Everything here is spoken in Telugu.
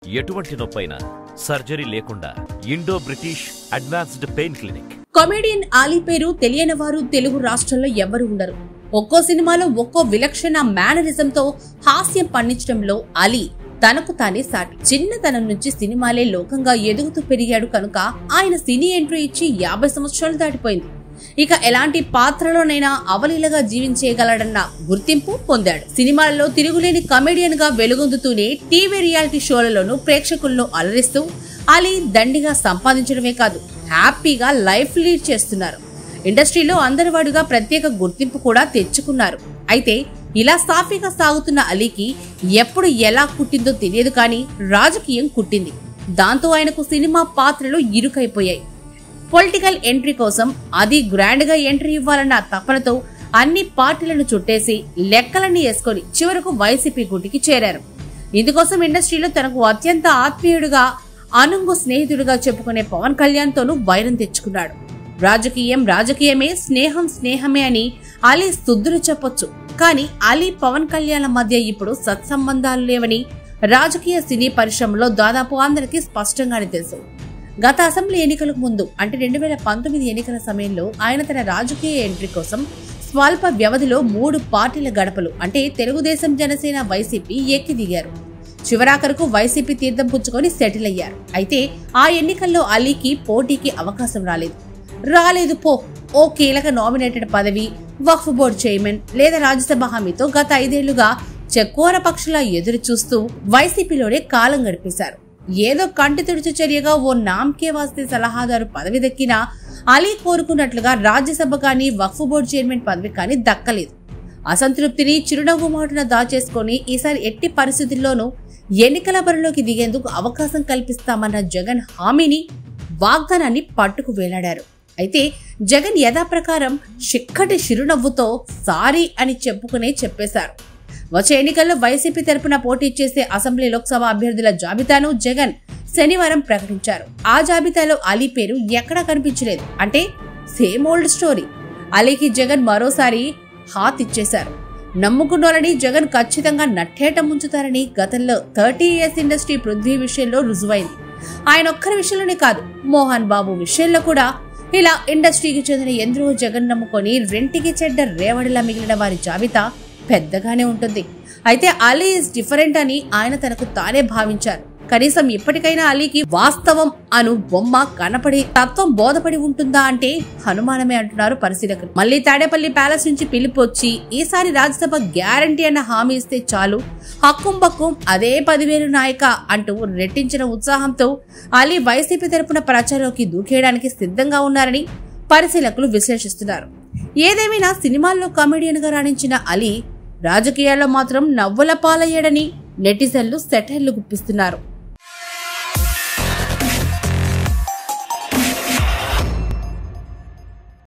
ఎటువంటి నొప్పైనా సర్జరీ లేకుండా Indo British advanced pain clinic comedian Ali పేరు తెలియని వారు తెలుగు రాష్ట్రంలో ఎవ్వరు ఉండరు ఒక్కో సినిమాలో ఒక్కో విలక్షణ మేనరిజంతో హాస్యం పండించడంలో అలీ తనకు తానే సాటి చిన్నతనం నుంచి సినిమాలే లోకంగా ఎదుగుతూ పెరిగాడు కనుక ఆయన సినీ ఎంట్రీ ఇచ్చి యాభై సంవత్సరాలు దాటిపోయింది ఇక ఎలాంటి పాత్రలోనైనా అవలీలగా జీవించేయగలడన్న గుర్తింపు పొందాడు సినిమాలలో తిరుగులేని కమెడియన్ గా వెలుగొందుతూనే టీవీ రియాలిటీ షోలలోనూ ప్రేక్షకులను అలరిస్తూ అలీ దండిగా సంపాదించడమే కాదు హ్యాపీగా లైఫ్ లీడ్ చేస్తున్నారు ఇండస్ట్రీలో అందరివాడుగా ప్రత్యేక గుర్తింపు కూడా తెచ్చుకున్నారు అయితే ఇలా సాఫీగా సాగుతున్న అలీకి ఎప్పుడు ఎలా కుట్టిందో తెలియదు కానీ రాజకీయం కుట్టింది దాంతో ఆయనకు సినిమా పాత్రలు ఇరుకైపోయాయి పొలిటికల్ ఎంట్రీ కోసం అది గ్రాండ్ గా ఎంట్రీ ఇవ్వాలన్న తపనతో అన్ని పార్టీలను చుట్టేసి లెక్కలన్నీ వేసుకొని చివరకు వైసీపీ గుటికి చేరారు ఇందుకోసం ఇండస్ట్రీలో తనకు అత్యంత ఆత్మీయుడిగా అనుంగు స్నేహితుడిగా చెప్పుకునే పవన్ కళ్యాణ్ తోనూ వైరం తెచ్చుకున్నాడు రాజకీయం రాజకీయమే స్నేహం స్నేహమే అని అలీ స్తుద్దులు చెప్పొచ్చు కానీ అలీ పవన్ కళ్యాణ్ మధ్య ఇప్పుడు సత్సంబంధాలు లేవని రాజకీయ సినీ పరిశ్రమలో దాదాపు అందరికీ స్పష్టంగానే తెలుసు గత అసెంబ్లీ ఎన్నికలకు ముందు అంటే రెండు వేల పంతొమ్మిది ఎన్నికల సమయంలో ఆయన తన రాజకీయ ఎంట్రీ కోసం స్వల్ప వ్యవధిలో మూడు పార్టీల గడపలు అంటే తెలుగుదేశం జనసేన వైసీపీ ఎక్కి దిగారు చివరాఖరుకు వైసీపీ తీర్థం పుచ్చుకొని సెటిల్ అయ్యారు అయితే ఆ ఎన్నికల్లో అలీకి పోటీకి అవకాశం రాలేదు రాలేదు పో ఓ కీలక నామినేటెడ్ పదవి వక్ఫ్ బోర్డు చైర్మన్ లేదా రాజ్యసభ హామీతో గత ఐదేళ్లుగా చెక్కోర పక్షులా ఎదురు చూస్తూ వైసీపీలోనే కాలం గడిపేశారు ఏదో కంటి తుడుచు చర్యగా ఓ నామ్కే వాస్తే సలహాదారు పదవి దక్కినా అలీ కోరుకున్నట్లుగా రాజ్యసభ కానీ వక్ఫ్ బోర్డు చైర్మన్ పదవి కానీ దక్కలేదు అసంతృప్తిని చిరునవ్వు మాటన దాచేసుకొని ఈసారి ఎట్టి పరిస్థితుల్లోనూ ఎన్నికల బరిలోకి దిగేందుకు అవకాశం కల్పిస్తామన్న జగన్ హామీని వాగ్దానాన్ని పట్టుకు వేలాడారు అయితే జగన్ యథాప్రకారం చిక్కటి చిరునవ్వుతో సారీ అని చెప్పుకునే చెప్పేశారు వచ్చే ఎన్నికల్లో వైసీపీ తరపున పోటీ చేసే అసెంబ్లీ లోక్సభ అభ్యర్థుల జాబితాను జగన్ శనివారం ప్రకటించారు ఆ జాబితాలో అలీ పేరు ఎక్కడా కనిపించలేదు అంటే సేమ్ ఓల్డ్ స్టోరీ అలీకి జగన్ మరోసారి హాత్ ఇచ్చేశారు నమ్ముకున్నోరని జగన్ ఖచ్చితంగా నట్టేట ముంచుతారని గతంలో థర్టీ ఇయర్స్ ఇండస్ట్రీ పృథ్వీ విషయంలో రుజువైంది ఆయన ఒక్కరి విషయంలోనే కాదు మోహన్ బాబు విషయంలో కూడా ఇలా ఇండస్ట్రీకి చెందిన ఎందరో జగన్ నమ్ముకొని రెంటికి చెడ్డ రేవడిలా మిగిలిన వారి జాబితా పెద్దగానే ఉంటుంది అయితే అలీ ఇస్ డిఫరెంట్ అని ఆయన తనకు తానే భావించారు కనీసం ఇప్పటికైనా అలీకి వాస్తవం అను బొమ్మ కనపడి తత్వం బోధపడి ఉంటుందా అంటే హనుమానమే అంటున్నారు పరిశీలకులు మళ్ళీ తాడేపల్లి ప్యాలెస్ నుంచి పిలుపు వచ్చి ఈసారి రాజ్యసభ గ్యారంటీ అన్న హామీ ఇస్తే చాలు హక్కుం బక్కుం అదే పదివేలు నాయక అంటూ రెట్టించిన ఉత్సాహంతో అలీ వైసీపీ తరపున ప్రచారంలోకి దూకేయడానికి సిద్ధంగా ఉన్నారని పరిశీలకులు విశ్లేషిస్తున్నారు ఏదేమైనా సినిమాల్లో కామెడియన్ గా రాణించిన అలీ రాజకీయాల్లో మాత్రం నవ్వుల పాలయ్యాడని నెటిజన్లు సెటైర్లు గుప్పిస్తున్నారు